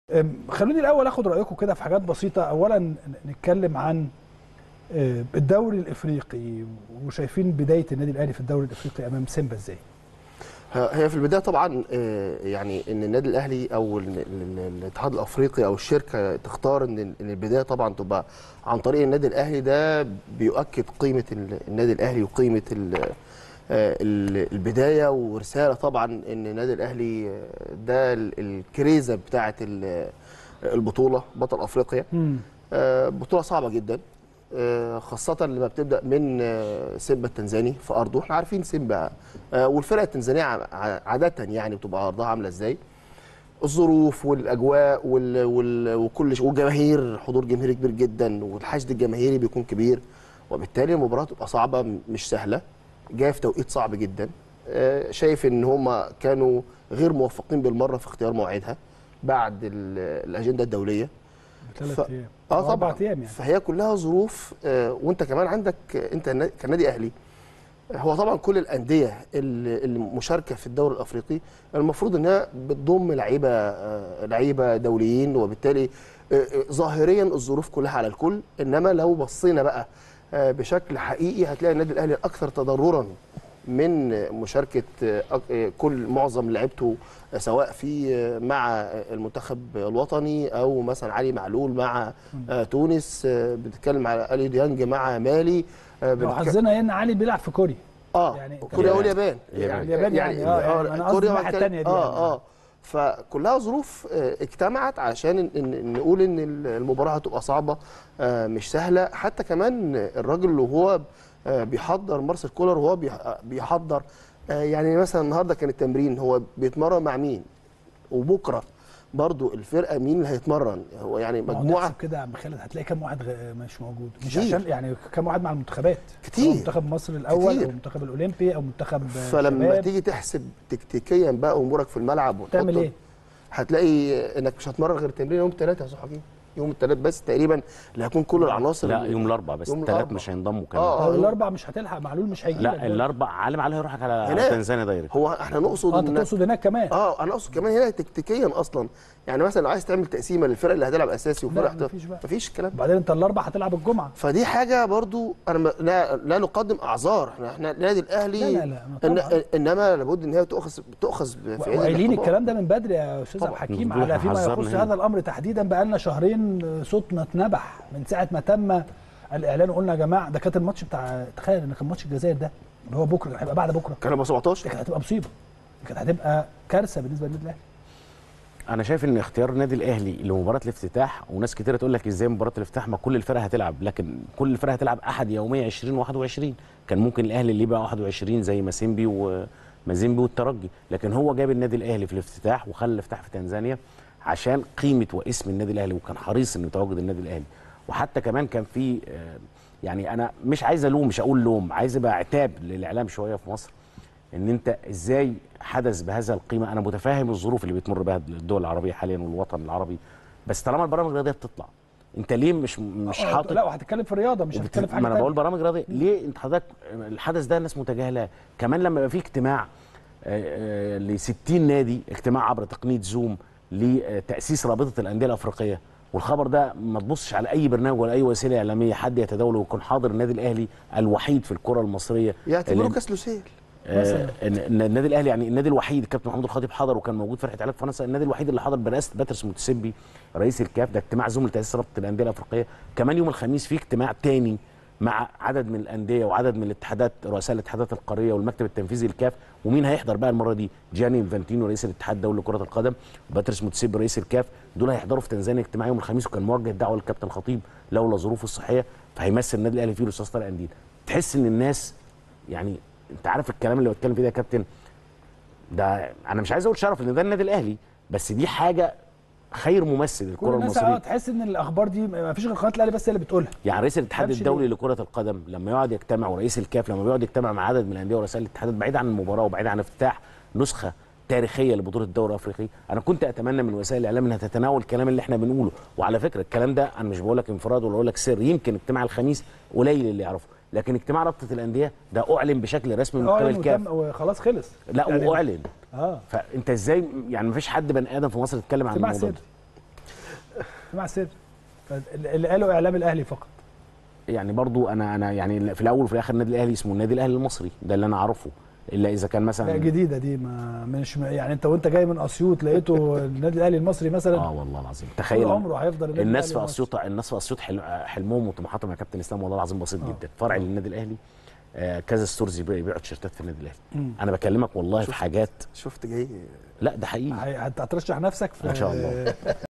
أم، خلوني الاول اخد رايكم كده في حاجات بسيطه اولا ن- نتكلم عن آه، الدوري الافريقي وشايفين بدايه النادي الاهلي في الدوري الافريقي امام سيمبا ازاي هي في البدايه طبعا آه، يعني ان النادي الاهلي او ال- ال- ال- الاتحاد الافريقي او الشركه تختار ان ان البدايه طبعا تبقى عن طريق النادي الاهلي ده بيؤكد قيمه ال- النادي الاهلي وقيمه ال- آه، ال- البدايه ورساله طبعا ان النادي الاهلي آه، ده ال- الكريزه بتاعه ال- البطوله بطل افريقيا آه، بطوله صعبه جدا آه، خاصة لما بتبدأ من آه، سيمبا التنزاني في أرضه، احنا عارفين سيمبا آه، والفرق التنزانية ع- ع- عادة يعني بتبقى أرضها عاملة إزاي. الظروف والأجواء وال... وال... وكل ش... والجماهير حضور جماهيري كبير جدا والحشد الجماهيري بيكون كبير وبالتالي المباراة تبقى صعبة م- مش سهلة جاية في توقيت صعب جدا آه، شايف إن هم كانوا غير موفقين بالمرة في اختيار موعدها بعد ال... الأجندة الدولية ثلاث ف- ايام اه أو طبعا اربع ايام يعني فهي كلها ظروف آه، وانت كمان عندك آه، انت نا- كنادي اهلي هو طبعا كل الانديه اللي اللي مشاركه في الدوري الافريقي المفروض انها بتضم لعيبه آه، لعيبه دوليين وبالتالي آه، آه، ظاهريا الظروف كلها على الكل انما لو بصينا بقى آه، بشكل حقيقي هتلاقي النادي الاهلي الاكثر تضررا من مشاركه آه، أك- آه، كل معظم لعيبته آه، سواء في آه، مع آه، المنتخب الوطني او مثلا علي معلول مع آه، تونس آه، بنتكلم على اليو ديانج مع مالي آه، لو بنتك- حظنا ان علي بيلعب في كوريا اه يعني كوريا واليابان اليابان. اليابان يعني، آه، يعني أنا قصدي كوريا الناحية وكان- التانية دي اه يعني. اه فكلها ظروف آه، اجتمعت عشان إن- إن نقول ان المباراه هتبقى صعبه آه، مش سهله حتى كمان الراجل اللي هو آه، بيحضر مارسيل كولر وهو بيح- بيحضر آه، يعني مثلا النهارده كان التمرين هو بيتمرن مع مين وبكره برضو الفرقه مين اللي هيتمرن هو يعني ما هو مجموعه تحسب كده يا عم خالد هتلاقي كام واحد غ- مش موجود مش كتير. عشان يعني كام واحد مع المنتخبات كتير. سواء منتخب مصر الاول كتير. او المنتخب الاولمبي او منتخب فلما شباب تيجي تحسب تكتيكيا بقى امورك في الملعب وتحط تعمل ايه؟ هتلاقي انك مش هتمرن غير تمرين يوم الثلاثاء يا صاحبي يوم الثلاث بس تقريبا اللي هيكون كل العناصر لا اللي- يوم الاربعاء بس يوم الثلاث الأربعاء. مش هينضموا كمان آه. او الاربع مش هتلحق معلول مش هيجي لا الاربع علم عليه يروحك على على هناك. تنزانيا دايركت هو احنا نقصد اه انت إنك- تقصد هناك كمان اه انا اقصد كمان هنا تكتيكيا اصلا يعني مثلا لو عايز تعمل تقسيمه للفرق اللي هتلعب اساسي لا، وفرق مفيش بقى. مفيش الكلام ده وبعدين انت الاربع هتلعب الجمعه فدي حاجه برضو انا ما- لا, لا نقدم اعذار احنا احنا النادي الاهلي لا، لا، لا، ما إن طبعاً. انما لابد ان هي تؤخذ تؤخذ في عين وقايلين الاعتبار. الكلام ده من بدري يا استاذ عبد طبعاً. الحكيم مظبوط، على فيما حذرنا يخص هنا. هذا الامر تحديدا بقى لنا شهرين صوتنا اتنبح من ساعه ما تم الاعلان وقلنا يا جماعه ده كانت الماتش بتاع تخيل ان كان ماتش الجزائر ده اللي هو بكره هيبقى بعد بكره كان ابو 17 دي كانت هتبقى مصيبه دي كانت هتبقى كارثه بالنسبه للنادي الاهلي انا شايف ان اختيار النادي الاهلي لمباراه الافتتاح وناس كتيره تقول لك ازاي مباراه الافتتاح ما كل الفرق هتلعب لكن كل الفرق هتلعب احد يومي 20 و21 كان ممكن الاهلي اللي يبقى 21 زي ماسيمبي ومازيمبي والترجي لكن هو جاب النادي الاهلي في الافتتاح وخلى الافتتاح في تنزانيا عشان قيمه واسم النادي الاهلي وكان حريص انه يتواجد النادي الاهلي وحتى كمان كان في آه، يعني انا مش عايز الوم مش اقول لوم عايز ابقى عتاب للاعلام شويه في مصر ان انت ازاي حدث بهذا القيمه انا متفاهم الظروف اللي بتمر بها الدول العربيه حاليا والوطن العربي بس طالما البرامج الرياضيه بتطلع انت ليه مش مش آه، حاطط لا وهتتكلم في الرياضه مش هتتكلم في حاجه ما انا تانية. بقول برامج رياضيه ليه انت حضرتك الحدث ده الناس متجاهلاه كمان لما يبقى في اجتماع ل 60 نادي اجتماع عبر تقنيه زوم لتاسيس رابطه الانديه الافريقيه والخبر ده ما تبصش على اي برنامج ولا اي وسيله اعلاميه حد يتداوله ويكون حاضر النادي الاهلي الوحيد في الكره المصريه يعتبروه اللي- كاس لوسيل آه، إن- إن النادي الاهلي يعني النادي الوحيد الكابتن محمود الخطيب حضر وكان موجود فرقه علاج فرنسا النادي الوحيد اللي حضر برئاسه باترس متسبي رئيس الكاف ده اجتماع زوم لتاسيس رابطه الانديه الافريقيه كمان يوم الخميس في اجتماع تاني مع عدد من الانديه وعدد من الاتحادات رؤساء الاتحادات القاريه والمكتب التنفيذي للكاف ومين هيحضر بقى المره دي جاني انفانتينو رئيس الاتحاد الدولي لكره القدم وباتريس متسيب رئيس الكاف دول هيحضروا في تنزانيا اجتماع يوم الخميس وكان موجه دعوه للكابتن الخطيب لولا ظروفه الصحيه فهيمثل النادي الاهلي فيه الاستاذ طارق قنديل تحس ان الناس يعني انت عارف الكلام اللي بتكلم فيه ده يا كابتن ده انا مش عايز اقول شرف لان ده النادي الاهلي بس دي حاجه خير ممثل كل للكره الناس اه المصريه تحس ان الاخبار دي ما فيش غير قناه الاهلي بس هي اللي بتقولها يعني رئيس الاتحاد تفهمش الدولي ليه. لكره القدم لما يقعد يجتمع ورئيس الكاف لما بيقعد يجتمع مع عدد من الانديه ورؤساء الاتحادات بعيد عن المباراه وبعيد عن افتتاح نسخه تاريخيه لبطوله الدوري الافريقي انا كنت اتمنى من وسائل الاعلام انها تتناول الكلام اللي احنا بنقوله وعلى فكره الكلام ده انا مش بقول لك انفراد ولا بقول لك سر يمكن اجتماع الخميس قليل اللي يعرفه لكن اجتماع رابطه الانديه ده اعلن بشكل رسمي من قبل اعلن الكاف وتم وخلاص خلص لا يعني- واعلن اه فانت ازاي يعني مفيش حد بني ادم في مصر يتكلم عن اجتماع الموضوع سري ده اجتماع سري اللي قاله اعلام الاهلي فقط يعني برضو انا انا يعني في الاول وفي الاخر النادي الاهلي اسمه النادي الاهلي المصري ده اللي انا اعرفه الا اذا كان لا مثلا جديده دي ما مش يعني انت وانت جاي من اسيوط لقيته النادي الاهلي المصري مثلا اه والله العظيم طول تخيل عمره هيفضل النادي الناس الأهلي في المصري. اسيوط الناس في اسيوط حلم حلمهم وطموحاتهم يا كابتن اسلام والله العظيم بسيط آه. جدا فرع للنادي الاهلي آه كذا ستورز يبيع- يبيعوا تيشيرتات في النادي الاهلي مم. انا بكلمك والله في شفت. حاجات شفت جاي لا ده حقيقي هي- هت- هترشح نفسك في إن شاء الله.